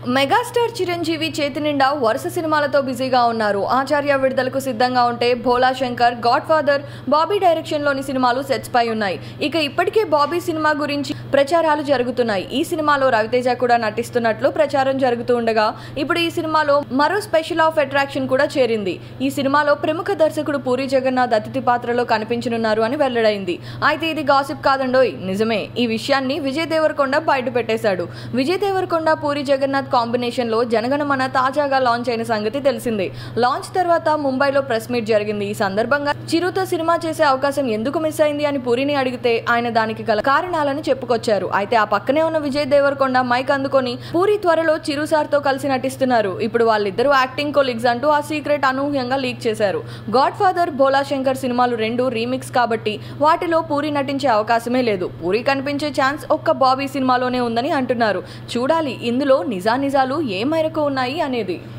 megastar Chiranjeevi చేతి నిండా వరుస సినిమాలతో బిజీగా ఉన్నారు ఆచార్య విడుదలకు సిద్ధంగా ఉంటే Bhola Shankar God Father Bobby direction లోని సినిమాలు సెట్స్ పై ఉన్నాయి ఇక ఇప్పటికే బాబీ సినిమా గురించి ప్రచారాలు జరుగుతున్నాయి ఈ సినిమాలో రవితేజ కూడా నటిస్తున్నట్లు ప్రచారం జరుగుతూ ఉండగా ఇప్పుడు ఈ సినిమాలో మరో స్పెషల్ ఆఫ్ అట్రాక్షన్ కూడా చేరింది ఈ సినిమాలో ప్రముఖ దర్శకుడు పూరి జగన్నాథ్ అతిథి పాత్రలో కనిపించనున్నారు అని వెల్లడైంది అయితే ఇది గాసిప్ కాదండోయ్ నిజమే ఈ విషయాన్ని విజయ్ దేవరకొండ బయట పెట్టేశాడు విజయ్ దేవరకొండ పూరి జగన్నాథ్ కాంబినేషన్ లో జనగణమన తాజాగా లాంచ్ అయిన సంగతి తెలిసిందే లాంచ్ తర్వాత ముంబైలో ప్రెస్ మీట్ జరిగింది ఈ సందర్భంగా చిరుతో సినిమా చేసే అవకాశం ఎందుకు మిస్ అయింది అని పూరిని అడిగితే ఆయన దానికి గల కారణాలను చెప్పుకొచ్చారు అయితే ఆ పక్కనే ఉన్న విజయ్ దేవరకొండ మైక్ అందుకొని పూరి త్వరలో చిరు సార్ తో కలిసి నటిస్తున్నారు ఇప్పుడు వాళ్ళిద్దరూ యాక్టింగ్ కొలీగ్స్ అంటూ ఆ సీక్రెట్ అనూహ్యంగా లీక్ చేశారు గాడ్ ఫాదర్ భోలా శంకర్ సినిమాలు రెండు రీమిక్స్ కాబట్టి వాటిలో పూరి నటించే అవకాశమే లేదు పూరి కనిపించే ఛాన్స్ ఒక్క బాబీ సినిమాలోనే ఉందని అంటున్నారు చూడాలి ఇందులో నిజానిజాలు ఏ మేరకు ఉన్నాయి అనేది